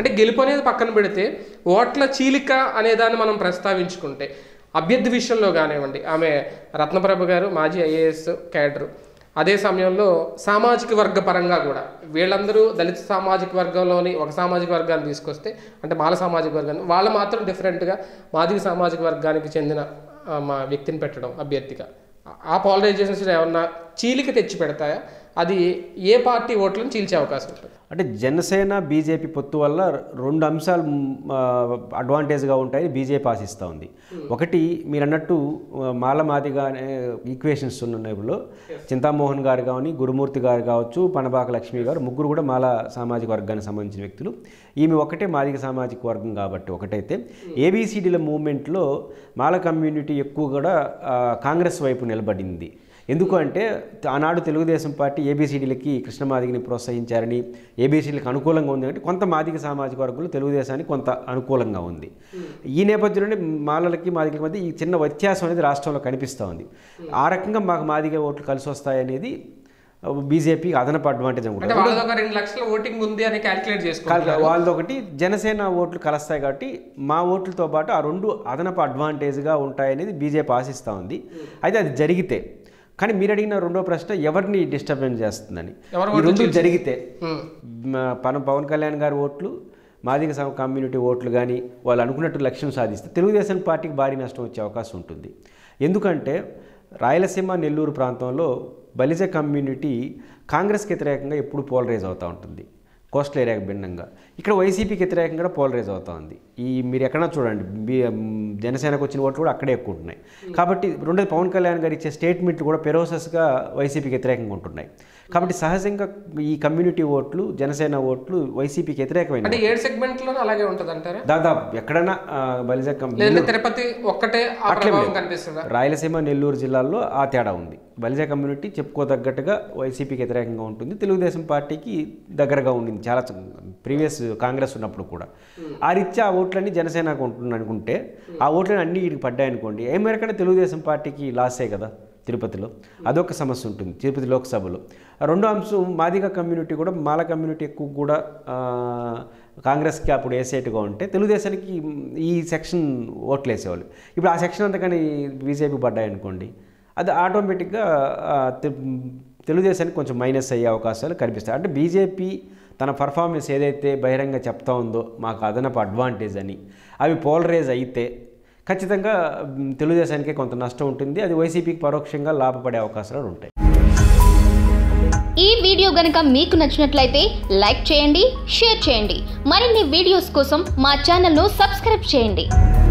అంటే గెలుపు అనేది పక్కన పెడితే ఓట్ల చీలిక అనే దాన్ని మనం ప్రస్తావించుకుంటే అభ్యర్థి విషయంలో కానివ్వండి ఆమె రత్నప్రభ గారు మాజీ ఐఏఎస్ క్యాడర్ అదే సమయంలో సామాజిక వర్గ పరంగా కూడా వీళ్ళందరూ దళిత సామాజిక వర్గంలోని ఒక సామాజిక వర్గాన్ని తీసుకొస్తే అంటే మాల సామాజిక వర్గాన్ని వాళ్ళు మాత్రం డిఫరెంట్గా మాదిగ సామాజిక వర్గానికి చెందిన ఆ, మా వ్యక్తిని పెట్టడం అభ్యర్థిగా ఆ పాలరైజేషన్స్ ఏమన్నా చీలిక తెచ్చి పెడతాయా అది ఏ పార్టీ ఓట్లను చీల్చే అవకాశం ఉంటుంది అంటే జనసేన బీజేపీ పొత్తు వల్ల రెండు అంశాలు మ్, ఆ, అడ్వాంటేజ్గా ఉంటాయని బీజేపీ ఆశిస్తూ ఉంది ఒకటి మీరు అన్నట్టు ఆ, మాల మాదిగా అనే ఈక్వేషన్స్ ఉన్న నేపథ్యంలో చింతామోహన్ గారు కానీ గురుమూర్తి గారు కావచ్చు పనబాక లక్ష్మి గారు ముగ్గురు కూడా మాల సామాజిక వర్గానికి సంబంధించిన వ్యక్తులు ఈమె ఒకటే మాదిగ సామాజిక వర్గం కాబట్టి ఒకటైతే ఏబిసిడీల మూవ్మెంట్లో మాల కమ్యూనిటీ ఎక్కువ కూడా ఆ, కాంగ్రెస్ వైపు నిలబడింది ఎందుకు అంటే ఆనాడు తెలుగుదేశం పార్టీ ఏబీసీడీలకి కృష్ణమాదిగని ప్రోత్సహించారని ఏబీసీలకు అనుకూలంగా ఉంది అంటే కొంత మాదిగ సామాజిక వర్గంలో తెలుగుదేశానికి కొంత అనుకూలంగా ఉంది ఈ నేపథ్యంలోనే మాలలకి మాదిగల మధ్య ఈ చిన్న వ్యత్యాసం అనేది రాష్ట్రంలో కనిపిస్తూ ఉంది ఆ రకంగా మాకు మాదిగ ఓట్లు కలిసి వస్తాయనేది బీజేపీకి అదనపు అడ్వాంటేజ్ అనుకుంటారు అంటే వాళ్ళది ఒక రెండు లక్షల ఓటింగ్ ఉంది అని క్యాలిక్యులేట్ చేసుకోవాలి కాదు, వాళ్ళది ఒకటి జనసేన ఓట్లు కలుస్తాయి కాబట్టి మా ఓట్లతో పాటు ఆ రెండు అదనపు అడ్వాంటేజ్గా ఉంటాయనేది బీజేపీ ఆశిస్తూ ఉంది అయితే అది జరిగితే కానీ మీరు అడిగిన రెండో ప్రశ్న ఎవరిని డిస్టర్బెన్స్ చేస్తుందని ఎవరి ఈ రెండు జరిగితే ఉమ్. మ- పవన్ పవన్ కళ్యాణ్ గారి ఓట్లు మాదిగ సమ కమ్యూనిటీ ఓట్లు కానీ వాళ్ళు అనుకున్నట్టు లక్ష్యం సాధిస్తే తెలుగుదేశం పార్టీకి భారీ నష్టం వచ్చే అవకాశం ఉంటుంది ఎందుకంటే రాయలసీమ నెల్లూరు ప్రాంతంలో బలిజ కమ్యూనిటీ కాంగ్రెస్కి వ్యతిరేకంగా ఎప్పుడు పోలరైజ్ అవుతూ ఉంటుంది కోస్టల్ ఏరియాకి భిన్నంగా ఇక్కడ వైసీపీకి వ్యతిరేకంగా కూడా పోలరైజ్ అవుతా ఉంది ఈ మీరు ఎక్కడన్నా చూడండి బి- మ్, జనసేనకు వచ్చిన ఓట్లు కూడా అక్కడే ఎక్కువ ఉంటున్నాయి కాబట్టి రెండోది పవన్ కళ్యాణ్ గారు ఇచ్చే స్టేట్మెంట్లు కూడా పెరోసస్గా వైసీపీకి వ్యతిరేకంగా ఉంటున్నాయి కాబట్టి సహజంగా ఈ కమ్యూనిటీ ఓట్లు జనసేన ఓట్లు వైసీపీకి వ్యతిరేకమైన అంటే ఏడు సెగ్మెంట్ లో అలాగే ఉంటది అంటారా దాదాపు ఎక్కడైనా ఆ, బలిజ కమ్- లేదంటే తిరుపతి ఒక్కటే ఆ అట్లేం ప్రభావం లేదు. కనిపిస్తుందా రాయలసీమ నెల్లూరు జిల్లాల్లో ఆ తేడా ఉంది బలిజ కమ్యూనిటీ చెప్పుకోదగ్గట్టుగా వైసీపీకి వ్యతిరేకంగా ఉంటుంది తెలుగుదేశం పార్టీకి దగ్గరగా ఉండింది చాలా ప్రీవియస్ కాంగ్రెస్ ఉన్నప్పుడు కూడా ఆ రీత్యా ఆ ఓట్లన్నీ జనసేనకు ఉంటుంది అనుకుంటే ఆ ఓట్లన్నీ అన్ని వీటికి పడ్డాయి అనుకోండి ఏ మేరకనే తెలుగుదేశం పార్టీకి లాసే కదా తిరుపతిలో అదొక సమస్య ఉంటుంది తిరుపతి లోక్సభలో ఆ రెండో అంశం మాదిగ కమ్యూనిటీ కూడా మాల కమ్యూనిటీ ఎక్కువ కూడా ఆ, కాంగ్రెస్కి అప్పుడు వేసేట్టుగా ఉంటే తెలుగుదేశానికి ఈ సెక్షన్ ఓట్లు వేసేవాళ్ళు ఇప్పుడు ఆ సెక్షన్ అంతా కానీ బీజేపీ పడ్డాయి అనుకోండి అది ఆటోమేటిక్గా ఆ, తె- తెలుగుదేశానికి కొంచెం మైనస్ అయ్యే అవకాశాలు కనిపిస్తాయి అంటే బీజేపీ తన పర్ఫార్మెన్స్ ఏదైతే బహిరంగ చెప్తా ఉందో మాకు అదనపు అడ్వాంటేజ్ అని అవి పోలరైజ్ అయితే ఖచ్చితంగా మ్, తెలుగుదేశానికే కొంత నష్టం ఉంటుంది అది వైసీపీకి పరోక్షంగా లాభపడే అవకాశాలు ఉంటాయి ఈ వీడియో గనుక మీకు నచ్చినట్లయితే లైక్ చేయండి షేర్ చేయండి మరిన్ని వీడియోస్ కోసం మా ఛానల్ను సబ్స్క్రైబ్ చేయండి